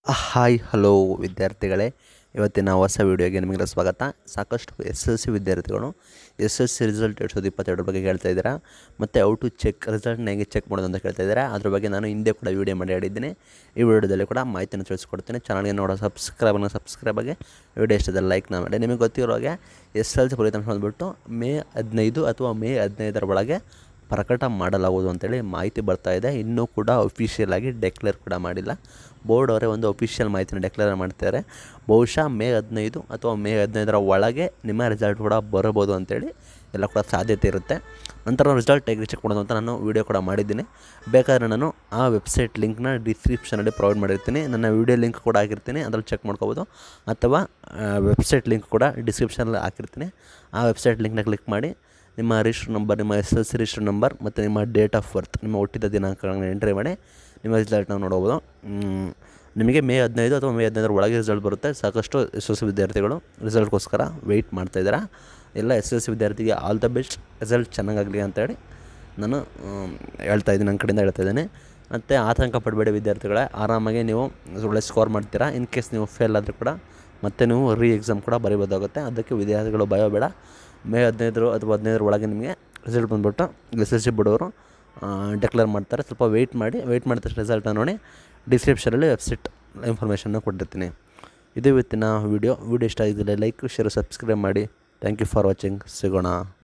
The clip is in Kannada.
ಹಾಯ್ ಹಲೋ ವಿದ್ಯಾರ್ಥಿಗಳೇ ಇವತ್ತಿನ ಹೊಸ ವೀಡಿಯೋಗೆ ನಿಮಗೆ ಸ್ವಾಗತ ಸಾಕಷ್ಟು ಎಸ್ ಎಲ್ ಸಿ ವಿದ್ಯಾರ್ಥಿಗಳು ಎಸ್ ಎಲ್ ಸಿ ರಿಸಲ್ಟ್ ಎರಡು ಸಾವಿರದ ಇಪ್ಪತ್ತೆರಡರ ಬಗ್ಗೆ ಕೇಳ್ತಾ ಇದ್ದೀರಾ ಮತ್ತು ಔ ಟು ಚೆಕ್ ರಿಸಲ್ಟ್ನ ಹೇಗೆ ಚೆಕ್ ಮಾಡೋದು ಅಂತ ಕೇಳ್ತಾ ಇದ್ದೀರಾ ಅದ್ರ ಬಗ್ಗೆ ನಾನು ಹಿಂದೆ ಕೂಡ ವೀಡಿಯೋ ಮಾಡಿ ಹೇಳಿದ್ದೀನಿ ಈ ವಿಡಿಯೋದಲ್ಲಿ ಕೂಡ ಮಾಹಿತಿಯನ್ನು ತಿಳಿಸ್ಕೊಡ್ತೀನಿ ಚಾನಲ್ಗೆ ನೋಡೋ ಸಬ್ಸ್ಕ್ರೈಬನ್ನು ಸಬ್ಸ್ಕ್ರೈಬಾಗಿ ವಿಡಿಯೋ ಇಷ್ಟದ ಲೈಕ್ನ ಮಾಡಿ ನಿಮಗೆ ಗೊತ್ತಿರೋ ಹಾಗೆ ಎಸ್ ಎಲ್ ಸಿ ಫಲಿತಾಂಶ ಬಂದುಬಿಟ್ಟು ಮೇ ಹದಿನೈದು ಅಥವಾ ಮೇ ಹದಿನೈದರ ಒಳಗೆ ಪ್ರಕಟ ಮಾಡಲಾಗುವುದು ಅಂತೇಳಿ ಮಾಹಿತಿ ಬರ್ತಾ ಇದೆ ಇನ್ನೂ ಕೂಡ ಅಫಿಷಿಯಲ್ ಆಗಿ ಡೆಕ್ಲೇರ್ ಕೂಡ ಮಾಡಿಲ್ಲ ಬೋರ್ಡ್ ಅವರೇ ಒಂದು ಅಫಿಷಿಯಲ್ ಮಾಹಿತಿನ ಡೆಕ್ಲೇರ್ ಮಾಡ್ತಾರೆ ಬಹುಶಃ ಮೇ ಹದಿನೈದು ಅಥವಾ ಮೇ ಹದಿನೈದರ ಒಳಗೆ ನಿಮ್ಮ ರಿಸಲ್ಟ್ ಕೂಡ ಬರಬೋದು ಅಂತೇಳಿ ಎಲ್ಲ ಕೂಡ ಸಾಧ್ಯತೆ ಇರುತ್ತೆ ನಂತರ ರಿಸಲ್ಟ್ ಹೇಗೆ ಚೆಕ್ ಮಾಡೋದು ಅಂತ ನಾನು ವೀಡಿಯೋ ಕೂಡ ಮಾಡಿದ್ದೀನಿ ಬೇಕಾದ್ರೆ ನಾನು ಆ ವೆಬ್ಸೈಟ್ ಲಿಂಕ್ನ ಡಿಸ್ಕ್ರಿಪ್ಷನಲ್ಲಿ ಪ್ರೊವೈಡ್ ಮಾಡಿರ್ತೀನಿ ನನ್ನ ವೀಡಿಯೋ ಲಿಂಕ್ ಕೂಡ ಹಾಕಿರ್ತೀನಿ ಅದ್ರಲ್ಲಿ ಚೆಕ್ ಮಾಡ್ಕೋಬೋದು ಅಥವಾ ವೆಬ್ಸೈಟ್ ಲಿಂಕ್ ಕೂಡ ಡಿಸ್ಕ್ರಿಪ್ಷನಲ್ಲಿ ಹಾಕಿರ್ತೀನಿ ಆ ವೆಬ್ಸೈಟ್ ಲಿಂಕ್ನ ಕ್ಲಿಕ್ ಮಾಡಿ ನಿಮ್ಮ ರಿಜಿಸ್ಟರ್ ನಂಬರ್ ನಿಮ್ಮ S L C register number ಮತ್ತು ನಿಮ್ಮ ಡೇಟ್ ಆಫ್ ಬರ್ತ್ ನಿಮ್ಮ ಹುಟ್ಟಿದ ದಿನಾಂಕಗಳನ್ನು ಎಂಟ್ರಿ ಮಾಡಿ ನಿಮ್ಮ ರಿಸಲ್ಟ್ನ ನೋಡ್ಬೋದು ಮ್, ನಿಮಗೆ ಮೇ ಹದಿನೈದು ಅಥವಾ ಮೇ ಹದಿನೈದರ ಒಳಗೆ ರಿಸಲ್ಟ್ ಬರುತ್ತೆ ಸಾಕಷ್ಟು ಎಸ್ ಎಲ್ ಸಿ ವಿದ್ಯಾರ್ಥಿಗಳು ರಿಸಲ್ಟ್ಗೋಸ್ಕರ ವೆಯ್ಟ್ ಮಾಡ್ತಾಯಿದ್ದಾರೆ ಎಲ್ಲ ಎಸ್ ಎಲ್ ಸಿ ವಿದ್ಯಾರ್ಥಿಗೆ ಆಲ್ ದ ಬೆಸ್ಟ್ ರಿಸಲ್ಟ್ ಚೆನ್ನಾಗಾಗಲಿ ಅಂತೇಳಿ ನಾನು ಮ್, ಹೇಳ್ತಾ ಇದ್ದೀನಿ ನನ್ನ ಕಡೆಯಿಂದ ಹೇಳ್ತಾ ಇದ್ದೀನಿ ಮತ್ತು ಆತಂಕ ಪಡಬೇಡಿ ವಿದ್ಯಾರ್ಥಿಗಳೇ ಆರಾಮಾಗಿ ನೀವು ಒಳ್ಳೆ ಸ್ಕೋರ್ ಮಾಡ್ತೀರಾ ಇನ್ ಕೇಸ್ ನೀವು ಫೇಲ್ ಆದರೂ ಕೂಡ ಮತ್ತೆ ನೀವು ರೀ ಎಕ್ಸಾಮ್ ಕೂಡ ಬರೀಬೋದಾಗುತ್ತೆ ಅದಕ್ಕೆ ವಿದ್ಯಾರ್ಥಿಗಳು ಭಯ ಬೇಡ ಮೇ ಹದಿನೈದರ ಅಥವಾ ಹದಿನೈದರ ಒಳಗೆ ನಿಮಗೆ ರಿಸಲ್ಟ್ ಬಂದುಬಿಟ್ಟು ಎಸ್ ಎಲ್ ಸಿ ಬಿಡೋರು ಡೆಕ್ಲೇರ್ ಮಾಡ್ತಾರೆ ಸ್ವಲ್ಪ ವೆಯ್ಟ್ ಮಾಡಿ ವೆಯ್ಟ್ ಮಾಡಿದ ತಕ್ಷಣ ರಿಸಲ್ಟ್ನ ನೋಡಿ ಡಿಸ್ಕ್ರಿಪ್ಷನಲ್ಲಿ ವೆಬ್ಸೈಟ್ ಇನ್ಫಾರ್ಮೇಷನ್ನ ಕೊಟ್ಟಿರ್ತೀನಿ ಇದು ಇವತ್ತಿನ ವೀಡಿಯೋ ವೀಡಿಯೋ ಇಷ್ಟ ಆಗಿದ್ದರೆ ಲೈಕ್ ಶೇರ್ ಸಬ್ಸ್ಕ್ರೈಬ್ ಮಾಡಿ ಥ್ಯಾಂಕ್ ಯು ಫಾರ್ ವಾಚಿಂಗ್ ಸಿಗೋಣ